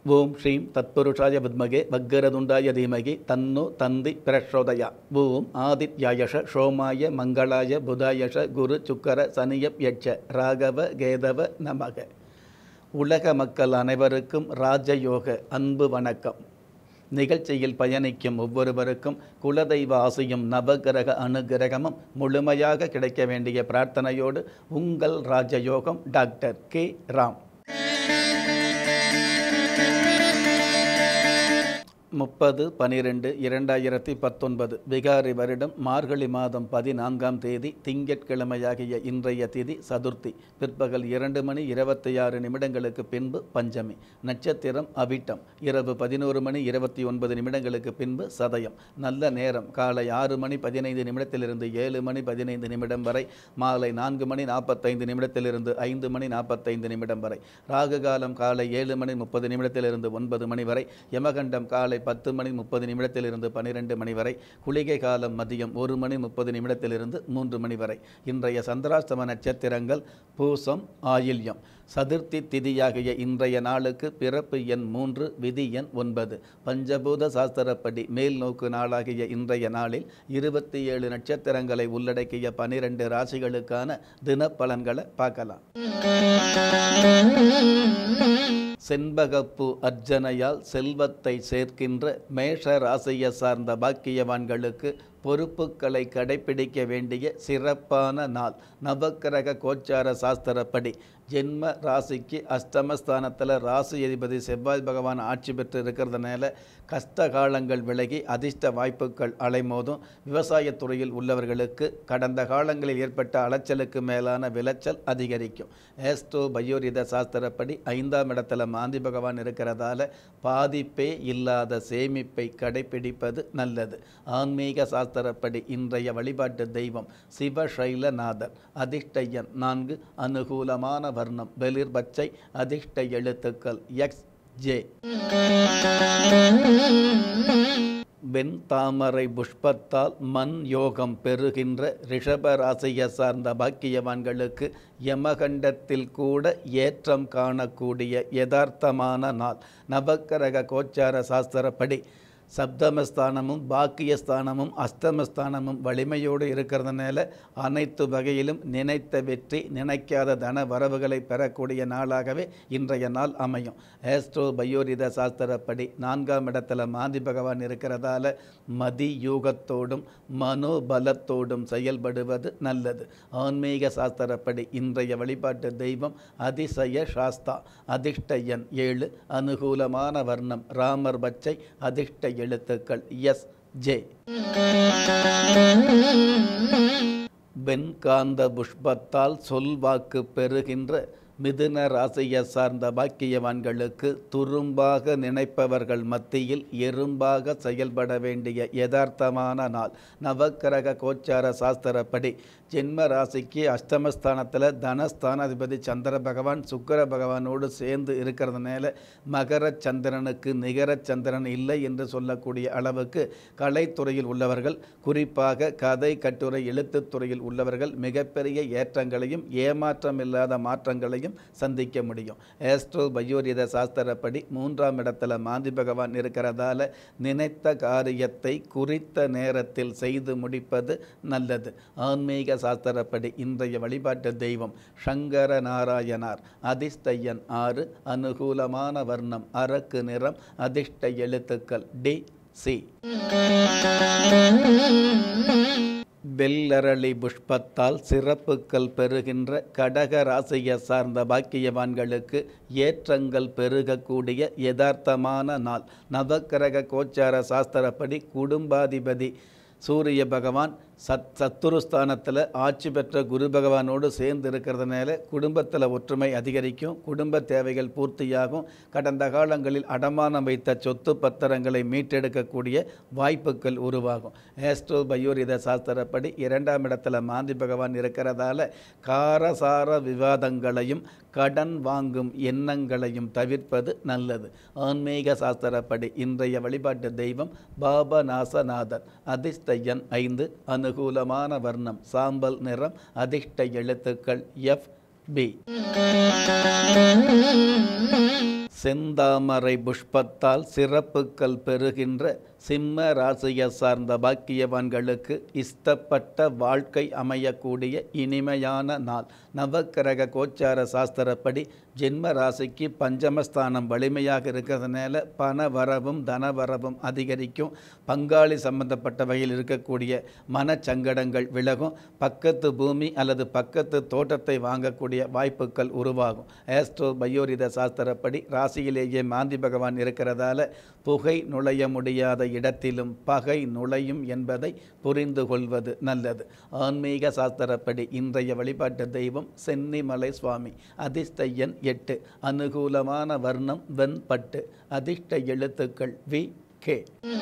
ஓம் ஸ்ரீம் தத்புருஷாய வித்மகே வக்கரதுண்டாய தீமகி தன்னு தந்தி பிரச்சோதயா ஓம் ஆதித்யாயஷ சோமாய மங்களாய புதாயஷ குரு சுக்கர சனியப் யட்ச ராகவ கேதவ நமக உலக மக்கள் அனைவருக்கும் ராஜயோக அன்பு வணக்கம் நிகழ்ச்சியில் பயணிக்கும் ஒவ்வொருவருக்கும் குலதெய்வ ஆசையும் நவகிரக அனுகிரகமும் முழுமையாக கிடைக்க வேண்டிய பிரார்த்தனையோடு உங்கள் ராஜயோகம் டாக்டர் கே ராம் முப்பது பனிரெண்டு இரண்டாயிரத்தி பத்தொன்பது விகாரி வருடம் மார்கழி மாதம் பதினான்காம் தேதி திங்கட்கிழமையாகிய இன்றைய திதி சதுர்த்தி பிற்பகல் இரண்டு மணி இருபத்தி ஆறு நிமிடங்களுக்கு பின்பு பஞ்சமி நட்சத்திரம் அவிட்டம் இரவு பதினோரு மணி இருபத்தி ஒன்பது நிமிடங்களுக்கு பின்பு சதயம் நல்ல நேரம் காலை ஆறு மணி பதினைந்து நிமிடத்திலிருந்து ஏழு மணி பதினைந்து நிமிடம் வரை மாலை நான்கு மணி நாற்பத்தைந்து நிமிடத்திலிருந்து ஐந்து மணி நாற்பத்தைந்து நிமிடம் வரை ராகு காலம் காலை ஏழு மணி முப்பது நிமிடத்திலிருந்து ஒன்பது மணி வரை யமகண்டம் காலை பத்து மணி முப்பது நிமிடத்திலிருந்து பன்னிரெண்டு மணி வரை குளிகை காலம் மதியம் ஒரு மணி முப்பது நிமிடத்திலிருந்து மூன்று மணி வரை இன்றைய சந்திராஷ்டம நட்சத்திரங்கள் பூசம் ஆயில்யம் சதுர்த்தி திதியாகிய இன்றைய நாளுக்கு பிறப்பு எண் மூன்று விதி எண் ஒன்பது பஞ்சபூத சாஸ்திரப்படி மேல் நோக்கு நாளாகிய இன்றைய நாளில் இருபத்தி ஏழு நட்சத்திரங்களை உள்ளடக்கிய பனிரெண்டு ராசிகளுக்கான தினப்பலன்களை பார்க்கலாம் செண்பகப்பூ அர்ச்சனையால் செல்வத்தை சேர்க்கின்ற மேஷ ராசியை சார்ந்த பாக்கியவான்களுக்கு பொறுப்புகளை கடைபிடிக்க வேண்டிய சிறப்பான நாள் நவக்கிரக கோச்சார சாஸ்திரப்படி ஜென்ம ராசிக்கு அஷ்டமஸ்தானத்தில் ராசி அதிபதி செவ்வாய் பகவான் ஆட்சி பெற்று இருக்கிறதுனால கஷ்ட காலங்கள் விலகி அதிர்ஷ்ட வாய்ப்புகள் அலைமோதும் விவசாயத்துறையில் உள்ளவர்களுக்கு கடந்த காலங்களில் ஏற்பட்ட அலைச்சலுக்கு மேலான விளைச்சல் அதிகரிக்கும் ஏஸ்ட்ரோ பயோரித சாஸ்திரப்படி ஐந்தாம் இடத்துல மாந்தி பகவான் இருக்கிறதால பாதிப்பே இல்லாத சேமிப்பை கடைபிடிப்பது நல்லது ஆன்மீக சாஸ்திரப்படி இன்றைய வழிபாட்டு தெய்வம் சிவசைலநாதர் அதிர்ஷ்டயன் நான்கு அனுகூலமான வர்ணம் வெளிர் பச்சை அதிர்ஷ்ட எழுத்துக்கள் எக்ஸ் ஜே வெண் தாமரை புஷ்பத்தால் மண் யோகம் பெறுகின்ற ரிஷப ராசியை சார்ந்த பாக்கியவான்களுக்கு யமகண்டத்தில் கூட ஏற்றம் காணக்கூடிய யதார்த்தமான நாள் நவக்கரக கோச்சார சாஸ்திரப்படி சப்தமஸ்தானமும் பாக்கியஸ்தானமும் அஸ்தமஸ்தானமும் வலிமையோடு இருக்கிறதுனால அனைத்து வகையிலும் நினைத்த வெற்றி நினைக்காத தன வரவுகளை பெறக்கூடிய நாளாகவே இன்றைய நாள் அமையும் ஏஸ்ட்ரோ பயோரித சாஸ்திரப்படி நான்காம் இடத்துல மாந்தி பகவான் இருக்கிறதால மதி யூகத்தோடும் மனோபலத்தோடும் செயல்படுவது நல்லது ஆன்மீக சாஸ்திரப்படி இன்றைய வழிபாட்டு தெய்வம் அதிசய சாஸ்தா அதிர்ஷ்ட எண் ஏழு அனுகூலமான வர்ணம் ராமர் பச்சை அதிர்ஷ்ட எழுத்துக்கள் எஸ் ஜே வெண்காந்த புஷ்பத்தால் சொல்வாக்கு பெறுகின்ற மிதுன ராசியை சார்ந்த பாக்கியவான்களுக்கு துரும்பாக நினைப்பவர்கள் மத்தியில் எறும்பாக செயல்பட வேண்டிய யதார்த்தமான நாள் நவக்கிரக கோச்சார சாஸ்திரப்படி ஜென்ம ராசிக்கு அஷ்டமஸ்தானத்தில் தனஸ்தானாதிபதி சந்திர பகவான் சுக்கர பகவானோடு சேர்ந்து இருக்கிறதுனால மகர சந்திரனுக்கு நிகர சந்திரன் இல்லை என்று சொல்லக்கூடிய அளவுக்கு கலைத்துறையில் உள்ளவர்கள் குறிப்பாக கதை கட்டுரை எழுத்துத் துறையில் உள்ளவர்கள் மிகப்பெரிய ஏற்றங்களையும் ஏமாற்றம் இல்லாத மாற்றங்களையும் சந்திக்க முடியும் ஏஸ்ட்ரோ பயோரித சாஸ்திரப்படி மூன்றாம் இடத்துல மாந்தி பகவான் இருக்கிறதால நினைத்த காரியத்தை குறித்த நேரத்தில் செய்து முடிப்பது நல்லது ஆன்மீக சாஸ்திரப்படி இன்றைய வழிபாட்டு தெய்வம் சங்கர நாராயணார் அதிர்ஷ்டயன் ஆறு அனுகூலமான வர்ணம் அரக்கு நிறம் அதிர்ஷ்ட எழுத்துக்கள் டி சி வெள்ளரளி புஷ்பத்தால் சிறப்புகள் பெறுகின்ற கடக ராசியை சார்ந்த பாக்கியவான்களுக்கு ஏற்றங்கள் பெருகக்கூடிய யதார்த்தமான நாள் நவக்கிரக கோச்சார சாஸ்திரப்படி குடும்பாதிபதி சூரிய பகவான் சத் சத்துருஸ்தானத்தில் ஆட்சி பெற்ற குரு பகவானோடு சேர்ந்து இருக்கிறதுனால குடும்பத்தில் ஒற்றுமை அதிகரிக்கும் குடும்ப தேவைகள் பூர்த்தியாகும் கடந்த காலங்களில் அடமானம் வைத்த சொத்து பத்திரங்களை மீட்டெடுக்கக்கூடிய வாய்ப்புகள் உருவாகும் ஏஸ்ட்ரோ பயோரித சாஸ்திரப்படி இரண்டாம் இடத்துல மாந்தி பகவான் இருக்கிறதால காரசார விவாதங்களையும் கடன் வாங்கும் எண்ணங்களையும் தவிர்ப்பது நல்லது ஆன்மீக சாஸ்திரப்படி இன்றைய வழிபாட்டு தெய்வம் பாபநாசநாதர் அதிர்ஷ்டயன் ஐந்து அனுகூலமான வர்ணம் சாம்பல் நிறம் அதிர்ஷ்ட எழுத்துக்கள் எஃப் பி செந்தாமரை புஷ்பத்தால் சிறப்புக்கள் பெறுகின்ற சிம்ம ராசியை சார்ந்த பாக்கியவான்களுக்கு இஷ்டப்பட்ட வாழ்க்கை அமையக்கூடிய இனிமையான நாள் நவக்கிரக கோச்சார சாஸ்திரப்படி ஜென்ம ராசிக்கு பஞ்சமஸ்தானம் வலிமையாக இருக்கிறதுனால பண வரவும் தன வரவும் அதிகரிக்கும் பங்காளி சம்பந்தப்பட்ட வகையில் இருக்கக்கூடிய மனச்சங்கடங்கள் விலகும் பக்கத்து பூமி அல்லது பக்கத்து தோட்டத்தை வாங்கக்கூடிய வாய்ப்புகள் உருவாகும் ஆஸ்ட்ரோ பயோரித சாஸ்திரப்படி ராசியிலேயே மாந்தி பகவான் இருக்கிறதால புகை நுழைய முடியாத இடத்திலும் பகை நுழையும் என்பதை புரிந்து கொள்வது நல்லது ஆன்மீக சாஸ்திரப்படி இன்றைய வழிபாட்டு தெய்வம் சென்னிமலை சுவாமி அதிர்ஷ்ட எண் எட்டு அனுகூலமான வர்ணம் வெண்பட்டு அதிர்ஷ்ட எழுத்துக்கள் வி கே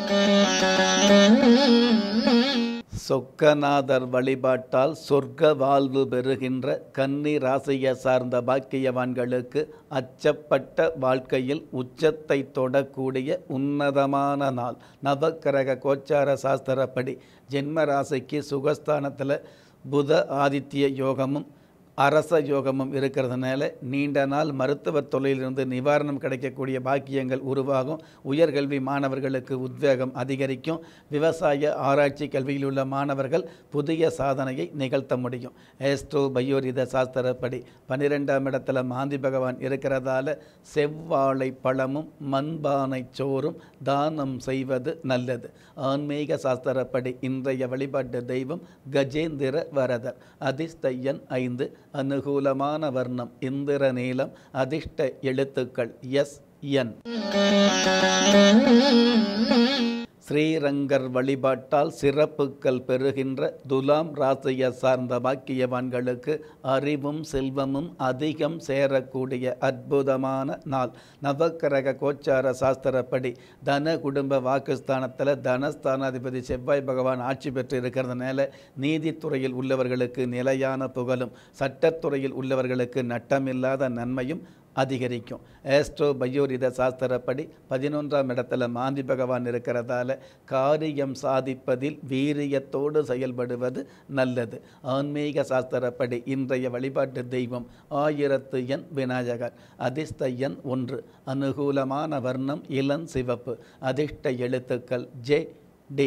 சொக்கநாதர் வழிபாட்டால் சொர்க்க வாழ்வு பெறுகின்ற கன்னி ராசியை சார்ந்த பாக்கியவான்களுக்கு அச்சப்பட்ட வாழ்க்கையில் உச்சத்தை தொடக்கூடிய உன்னதமான நாள் நவக்கிரக கோச்சார சாஸ்திரப்படி ஜென்ம ராசிக்கு சுகஸ்தானத்தில் புத ஆதித்ய யோகமும் அரச யோகமும் இருக்கிறதுனால நீண்ட நாள் மருத்துவ தொழிலிருந்து நிவாரணம் கிடைக்கக்கூடிய பாக்கியங்கள் உருவாகும் உயர்கல்வி மாணவர்களுக்கு உத்வேகம் அதிகரிக்கும் விவசாய ஆராய்ச்சி கல்வியில் உள்ள மாணவர்கள் புதிய சாதனையை நிகழ்த்த முடியும் ஏஸ்ட்ரோ பயோரித சாஸ்திரப்படி பன்னிரெண்டாம் இடத்துல மாந்தி பகவான் இருக்கிறதால செவ்வாழை பழமும் மண்பானை சோறும் தானம் செய்வது நல்லது ஆன்மீக சாஸ்திரப்படி இன்றைய வழிபாட்டு தெய்வம் கஜேந்திர வரதர் அதிர்ஷ்ட எண் ஐந்து அனுகூலமான வர்ணம் இந்திர நீலம் அதிர்ஷ்ட எழுத்துக்கள் எஸ் என் ஸ்ரீரங்கர் வழிபாட்டால் சிறப்புக்கள் பெறுகின்ற துலாம் ராசியை சார்ந்த பாக்கியவான்களுக்கு அறிவும் செல்வமும் அதிகம் சேரக்கூடிய அற்புதமான நாள் நவக்கிரக கோச்சார சாஸ்திரப்படி தன குடும்ப வாக்குஸ்தானத்தில் தனஸ்தானாதிபதி செவ்வாய் பகவான் ஆட்சி பெற்று இருக்கிறதுனால நீதித்துறையில் உள்ளவர்களுக்கு நிலையான புகழும் சட்டத்துறையில் உள்ளவர்களுக்கு நட்டமில்லாத நன்மையும் அதிகரிக்கும் ஏஸ்ட்ரோ பயோரித சாஸ்திரப்படி பதினொன்றாம் இடத்துல மாந்தி பகவான் இருக்கிறதால காரியம் சாதிப்பதில் வீரியத்தோடு செயல்படுவது நல்லது ஆன்மீக சாஸ்திரப்படி இன்றைய வழிபாட்டு தெய்வம் ஆயிரத்து எண் விநாயகர் அதிர்ஷ்ட எண் ஒன்று அனுகூலமான வர்ணம் இளம் சிவப்பு அதிர்ஷ்ட எழுத்துக்கள் ஜே டி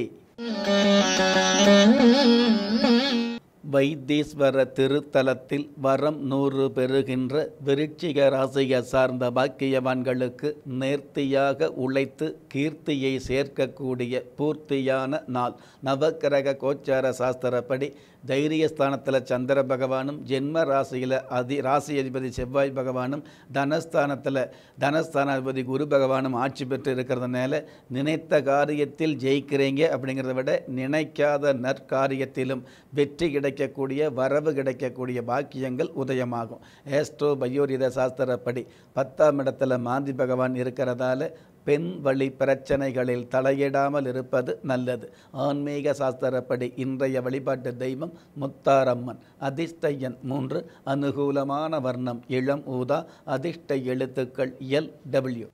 வைத்தீஸ்வர திருத்தலத்தில் வரம் நூறு பெறுகின்ற விருட்சிக ராசியை சார்ந்த பாக்கியவான்களுக்கு நேர்த்தியாக உழைத்து கீர்த்தியை சேர்க்கக்கூடிய பூர்த்தியான நாள் நவக்கிரக கோச்சார சாஸ்திரப்படி தைரியஸ்தானத்தில் சந்திர பகவானும் ஜென்ம ராசியில் அதி ராசி அதிபதி செவ்வாய் பகவானும் தனஸ்தானத்தில் தனஸ்தானாதிபதி குரு பகவானும் ஆட்சி பெற்று இருக்கிறதுனால நினைத்த காரியத்தில் ஜெயிக்கிறீங்க அப்படிங்கிறத விட நினைக்காத நற்காரியத்திலும் வெற்றி கிடைக்கக்கூடிய வரவு கிடைக்கக்கூடிய பாக்கியங்கள் உதயமாகும் ஏஸ்ட்ரோ பயோரித சாஸ்திரப்படி பத்தாம் இடத்துல மாந்தி பகவான் இருக்கிறதால பெண் வழி பிரச்சனைகளில் தலையிடாமல் இருப்பது நல்லது ஆன்மீக சாஸ்திரப்படி இன்றைய வழிபாட்டு தெய்வம் முத்தாரம்மன் அதிர்ஷ்ட எண் மூன்று அனுகூலமான வர்ணம் இளம் ஊதா அதிர்ஷ்ட எழுத்துக்கள் எல் டபிள்யூ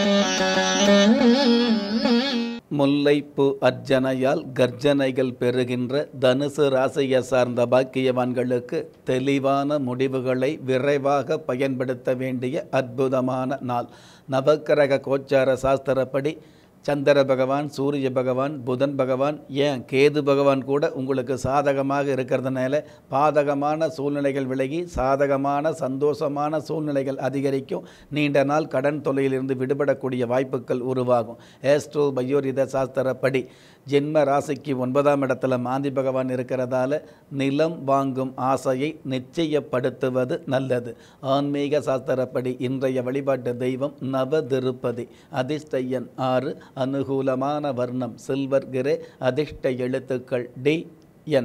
முல்லைப்பூ அர்ச்சனையால் கர்ஜனைகள் பெறுகின்ற தனுசு ராசியை சார்ந்த பாக்கியவான்களுக்கு தெளிவான முடிவுகளை விரைவாக பயன்படுத்த வேண்டிய அற்புதமான நாள் நவக்கிரக கோச்சார சாஸ்திரப்படி சந்திர பகவான் சூரிய பகவான் புதன் பகவான் ஏன் கேது பகவான் கூட உங்களுக்கு சாதகமாக இருக்கிறதுனால பாதகமான சூழ்நிலைகள் விலகி சாதகமான சந்தோஷமான சூழ்நிலைகள் அதிகரிக்கும் நீண்ட நாள் கடன் தொல்லையிலிருந்து விடுபடக்கூடிய வாய்ப்புகள் உருவாகும் ஏஸ்ட்ரோ பயோரித சாஸ்திரப்படி ஜென்ம ராசிக்கு ஒன்பதாம் இடத்துல மாந்தி பகவான் இருக்கிறதால நிலம் வாங்கும் ஆசையை நிச்சயப்படுத்துவது நல்லது ஆன்மீக சாஸ்திரப்படி இன்றைய வழிபாட்டு தெய்வம் நவ திருப்பதி அதிர்ஷ்ட எண் ஆறு அனுகூலமான வர்ணம் சில்வர் கிரே அதிர்ஷ்ட எழுத்துக்கள் டி என்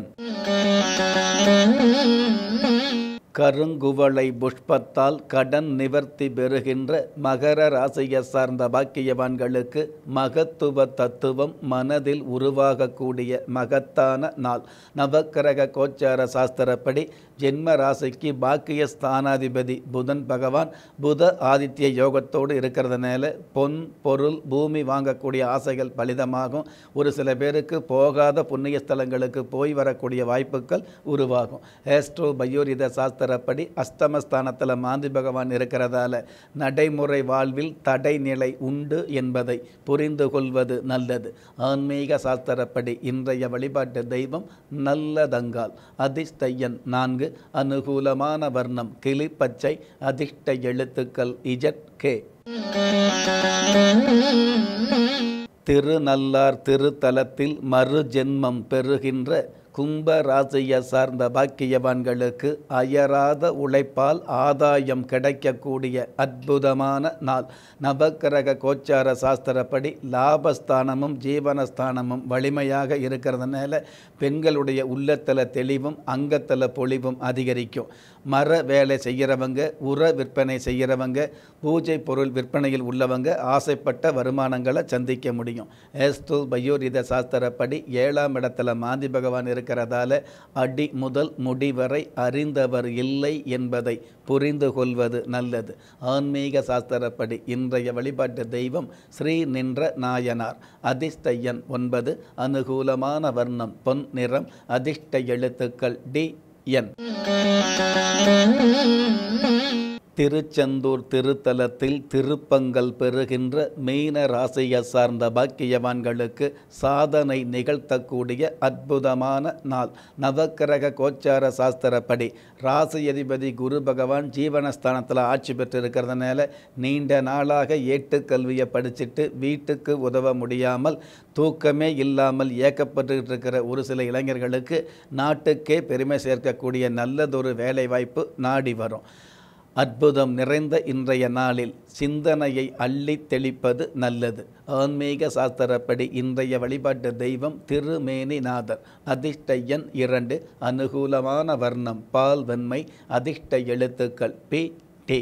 கருங்குவளை புஷ்பத்தால் கடன் நிவர்த்தி பெறுகின்ற மகர ராசியை சார்ந்த பாக்கியவான்களுக்கு மகத்துவ தத்துவம் மனதில் உருவாகக்கூடிய மகத்தான நாள் நவக்கிரக கோச்சார சாஸ்திரப்படி ஜென்ம ராசிக்கு பாக்கிய ஸ்தானாதிபதி புதன் பகவான் புத ஆதித்ய யோகத்தோடு இருக்கிறதுனால பொன் பொருள் பூமி வாங்கக்கூடிய ஆசைகள் பலிதமாகும் ஒரு சில பேருக்கு போகாத புண்ணிய ஸ்தலங்களுக்கு போய் வரக்கூடிய வாய்ப்புகள் உருவாகும் ஏஸ்ட்ரோ பயோரித சாஸ்திர சாஸ்திரப்படி அஸ்தமஸ்தானத்தில் மாந்தி பகவான் இருக்கிறதால நடைமுறை வாழ்வில் தடை நிலை உண்டு என்பதை புரிந்து கொள்வது நல்லது ஆன்மீக சாஸ்திரப்படி இன்றைய வழிபாட்டு தெய்வம் நல்லதங்கால் அதிர்ஷ்டையன் நான்கு அனுகூலமான வர்ணம் கிளிப்பச்சை அதிர்ஷ்ட எழுத்துக்கள் இஜட் கே திருநல்லார் திருத்தலத்தில் மறு ஜென்மம் பெறுகின்ற கும்ப ராசியை சார்ந்த பாக்கியவான்களுக்கு அயராத உழைப்பால் ஆதாயம் கிடைக்கக்கூடிய அற்புதமான நாள் நவக்கிரக கோச்சார சாஸ்திரப்படி லாபஸ்தானமும் ஜீவனஸ்தானமும் வலிமையாக இருக்கிறதுனால பெண்களுடைய உள்ளத்தில் தெளிவும் அங்கத்தில் பொலிவும் அதிகரிக்கும் மர வேலை செய்கிறவங்க உர விற்பனை செய்கிறவங்க பூஜை பொருள் விற்பனையில் உள்ளவங்க ஆசைப்பட்ட வருமானங்களை சந்திக்க முடியும் ஏஸ்து பயோரித சாஸ்திரப்படி ஏழாம் இடத்துல மாந்தி பகவான் இருக்கிறதால அடி முதல் முடி வரை அறிந்தவர் இல்லை என்பதை புரிந்து கொள்வது நல்லது ஆன்மீக சாஸ்திரப்படி இன்றைய வழிபாட்டு தெய்வம் ஸ்ரீ நின்ற நாயனார் அதிர்ஷ்டயன் ஒன்பது அனுகூலமான வர்ணம் பொன் நிறம் அதிர்ஷ்ட எழுத்துக்கள் டி என் திருச்செந்தூர் திருத்தலத்தில் திருப்பங்கள் பெறுகின்ற மீன ராசியை சார்ந்த பாக்கியவான்களுக்கு சாதனை நிகழ்த்தக்கூடிய அற்புதமான நாள் நவக்கிரக கோச்சார சாஸ்திரப்படி ராசி அதிபதி குரு பகவான் ஜீவனஸ்தானத்தில் ஆட்சி பெற்றிருக்கிறதுனால நீண்ட நாளாக ஏட்டுக்கல்வியை படிச்சுட்டு வீட்டுக்கு உதவ முடியாமல் தூக்கமே இல்லாமல் ஏக்கப்பட்டு இருக்கிற ஒரு சில இளைஞர்களுக்கு நாட்டுக்கே பெருமை சேர்க்கக்கூடிய நல்லதொரு வேலைவாய்ப்பு நாடி வரும் அற்புதம் நிறைந்த இன்றைய நாளில் சிந்தனையை அள்ளி தெளிப்பது நல்லது ஆன்மீக சாஸ்திரப்படி இன்றைய வழிபாட்டு தெய்வம் திருமேனிநாதர் அதிர்ஷ்ட எண் இரண்டு அனுகூலமான வர்ணம் பால் வெண்மை அதிர்ஷ்ட எழுத்துக்கள் பி டி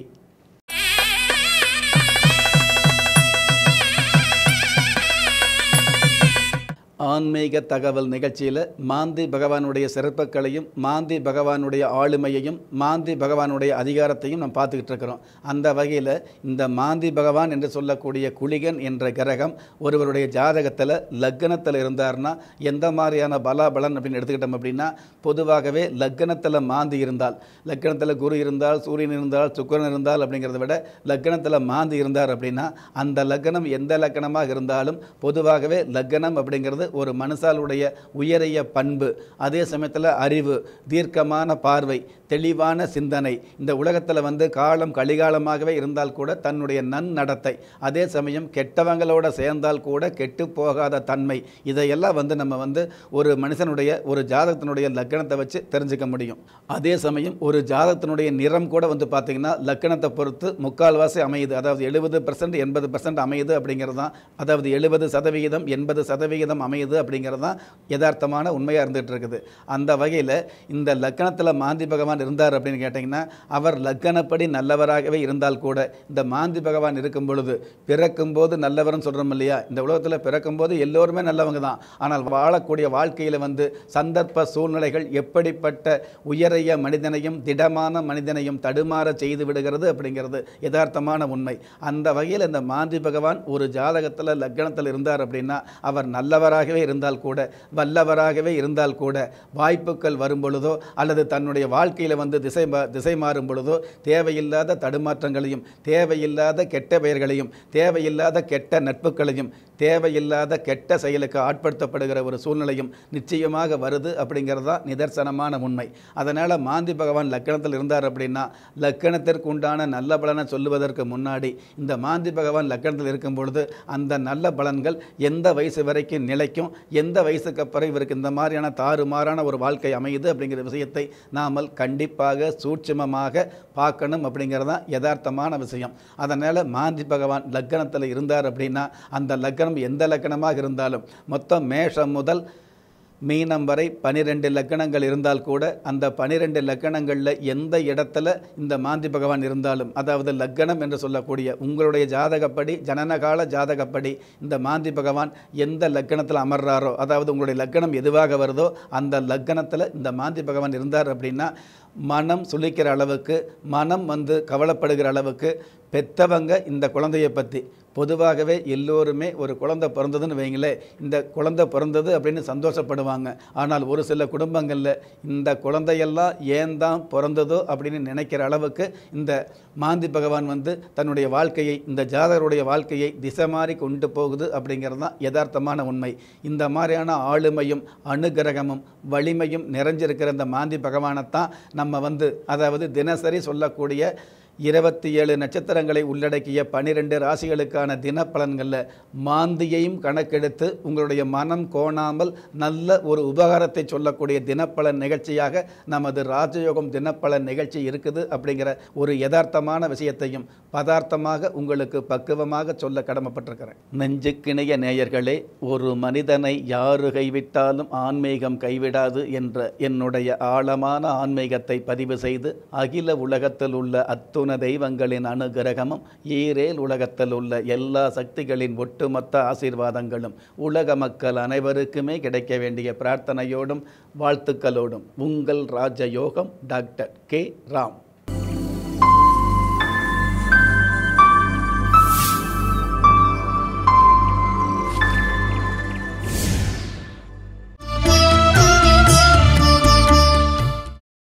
ஆன்மீக தகவல் நிகழ்ச்சியில் மாந்தி பகவானுடைய சிறப்புகளையும் மாந்தி பகவானுடைய ஆளுமையையும் மாந்தி பகவானுடைய அதிகாரத்தையும் நம்ம பார்த்துக்கிட்டு இருக்கிறோம் அந்த வகையில் இந்த மாந்தி பகவான் என்று சொல்லக்கூடிய குளிகன் என்ற கிரகம் ஒருவருடைய ஜாதகத்தில் லக்னத்தில் இருந்தார்னா எந்த மாதிரியான பலாபலன் அப்படின்னு எடுத்துக்கிட்டோம் அப்படின்னா பொதுவாகவே லக்னத்தில் மாந்தி இருந்தால் லக்னத்தில் குரு இருந்தால் சூரியன் இருந்தால் சுக்கரன் இருந்தால் அப்படிங்கிறத விட லக்னத்தில் மாந்தி இருந்தார் அப்படின்னா அந்த லக்னம் எந்த லக்னமாக இருந்தாலும் பொதுவாகவே லக்னம் அப்படிங்கிறது ஒரு மனுஷாலுடைய உயரிய பண்பு அதே சமயத்தில் அறிவு தீர்க்கமான பார்வை தெளிவான சிந்தனை இந்த உலகத்தில் வந்து காலம் கலிகாலமாகவே இருந்தால் கூட தன்னுடைய நன்னடத்தை அதே சமயம் கெட்டவங்களோட சேர்ந்தால் கூட கெட்டு போகாத தன்மை இதையெல்லாம் வந்து நம்ம வந்து ஒரு மனுஷனுடைய ஒரு ஜாதகத்தினுடைய லக்கணத்தை வச்சு தெரிஞ்சுக்க முடியும் அதே சமயம் ஒரு ஜாதகத்தினுடைய நிறம் கூட வந்து பார்த்திங்கன்னா லக்கணத்தை பொறுத்து முக்கால்வாசி அமையுது அதாவது எழுபது பர்சன்ட் எண்பது பர்சன்ட் அமையுது அப்படிங்கிறது தான் அதாவது எழுபது சதவிகிதம் எண்பது சதவிகிதம் அமையுது அப்படிங்கிறது தான் யதார்த்தமான உண்மையாக இருந்துகிட்டு இருக்குது அந்த வகையில் இந்த லக்கணத்தில் மாந்தி பகவான் இருந்தார் அப்படின்னு கேட்டிங்கன்னா அவர் லக்கணப்படி நல்லவராகவே இருந்தால் கூட இந்த மாந்தி பகவான் இருக்கும் பொழுது பிறக்கும்போது நல்லவர்னு சொல்கிறோம் இல்லையா இந்த உலகத்தில் பிறக்கும்போது எல்லோருமே நல்லவங்க தான் ஆனால் வாழக்கூடிய வாழ்க்கையில் வந்து சந்தர்ப்ப சூழ்நிலைகள் எப்படிப்பட்ட உயரிய மனிதனையும் திடமான மனிதனையும் தடுமாற செய்து விடுகிறது அப்படிங்கிறது யதார்த்தமான உண்மை அந்த வகையில் இந்த மாந்தி பகவான் ஒரு ஜாதகத்தில் லக்கணத்தில் இருந்தார் அப்படின்னா அவர் நல்லவராகவே இருந்தால் கூட வல்லவராகவே இருந்தால் கூட வாய்ப்புகள் வரும் பொழுதோ அல்லது தன்னுடைய வாழ்க்கையில் வந்து திசை மா- திசை மாறும் பொழுதோ தேவையில்லாத தடுமாற்றங்களையும் தேவையில்லாத கெட்ட பெயர்களையும் தேவையில்லாத கெட்ட நட்புகளையும் தேவையில்லாத கெட்ட செயலுக்கு ஆட்படுத்தப்படுகிற ஒரு சூழ்நிலையும் நிச்சயமாக வருது அப்படிங்கிறது தான் நிதர்சனமான உண்மை அதனால் மாந்தி பகவான் லக்கணத்தில் இருந்தார் அப்படின்னா லக்கணத்திற்கு உண்டான நல்ல பலனை சொல்லுவதற்கு முன்னாடி இந்த மாந்தி பகவான் லக்கணத்தில் இருக்கும் பொழுது அந்த நல்ல பலன்கள் எந்த வயசு வரைக்கும் நிலைக்கும் எந்த வயசுக்கு அப்புறம் இவருக்கு இந்த மாதிரியான தாறுமாறான ஒரு வாழ்க்கை அமையுது அப்படிங்கிற விஷயத்தை நாமல் கண்டிப்பாக சூட்சுமமாக பார்க்கணும் அப்படிங்கிறது தான் யதார்த்தமான விஷயம் அதனால் மாந்தி பகவான் லக்கணத்தில் இருந்தார் அப்படின்னா அந்த லக்கணம் எந்த லக்கணமாக இருந்தாலும் மொத்தம் மேஷம் முதல் மீனம் வரை பனிரெண்டு லக்கணங்கள் இருந்தால் கூட அந்த பனிரெண்டு லக்கணங்களில் எந்த இடத்துல இந்த மாந்தி பகவான் இருந்தாலும் அதாவது லக்கணம் என்று சொல்லக்கூடிய உங்களுடைய ஜாதகப்படி ஜனனகால ஜாதகப்படி இந்த மாந்தி பகவான் எந்த லக்கணத்தில் அமர்றாரோ அதாவது உங்களுடைய லக்கணம் எதுவாக வருதோ அந்த லக்கணத்தில் இந்த மாந்தி பகவான் இருந்தார் அப்படின்னா மனம் சுளிக்கிற அளவுக்கு மனம் வந்து கவலைப்படுகிற அளவுக்கு பெத்தவங்க இந்த குழந்தையை பற்றி பொதுவாகவே எல்லோருமே ஒரு குழந்தை பிறந்ததுன்னு வைங்களேன் இந்த குழந்தை பிறந்தது அப்படின்னு சந்தோஷப்படுவாங்க ஆனால் ஒரு சில குடும்பங்களில் இந்த குழந்தையெல்லாம் ஏன் தான் பிறந்ததோ அப்படின்னு நினைக்கிற அளவுக்கு இந்த மாந்தி பகவான் வந்து தன்னுடைய வாழ்க்கையை இந்த ஜாதகருடைய வாழ்க்கையை திசை மாறி கொண்டு போகுது அப்படிங்கிறது தான் யதார்த்தமான உண்மை இந்த மாதிரியான ஆளுமையும் அனுகிரகமும் வலிமையும் நிறைஞ்சிருக்கிற இந்த மாந்தி பகவானைத்தான் நம்ம வந்து அதாவது தினசரி சொல்லக்கூடிய இருபத்தி ஏழு நட்சத்திரங்களை உள்ளடக்கிய பனிரெண்டு ராசிகளுக்கான தினப்பலன்களில் மாந்தியையும் கணக்கெடுத்து உங்களுடைய மனம் கோணாமல் நல்ல ஒரு உபகாரத்தை சொல்லக்கூடிய தினப்பலன் நிகழ்ச்சியாக நமது ராஜயோகம் தினப்பலன் நிகழ்ச்சி இருக்குது அப்படிங்கிற ஒரு யதார்த்தமான விஷயத்தையும் பதார்த்தமாக உங்களுக்கு பக்குவமாக சொல்ல கடமைப்பட்டிருக்கிறேன் நெஞ்சுக்கிணைய நேயர்களே ஒரு மனிதனை யாரு கைவிட்டாலும் ஆன்மீகம் கைவிடாது என்ற என்னுடைய ஆழமான ஆன்மீகத்தை பதிவு செய்து அகில உலகத்தில் உள்ள அத்துண தெய்வங்களின் அனுகிரகமும் ஈரேல் உலகத்தில் உள்ள எல்லா சக்திகளின் ஒட்டுமொத்த ஆசீர்வாதங்களும் உலக மக்கள் அனைவருக்குமே கிடைக்க வேண்டிய பிரார்த்தனையோடும் வாழ்த்துக்களோடும் உங்கள் ராஜயோகம் டாக்டர் கே ராம்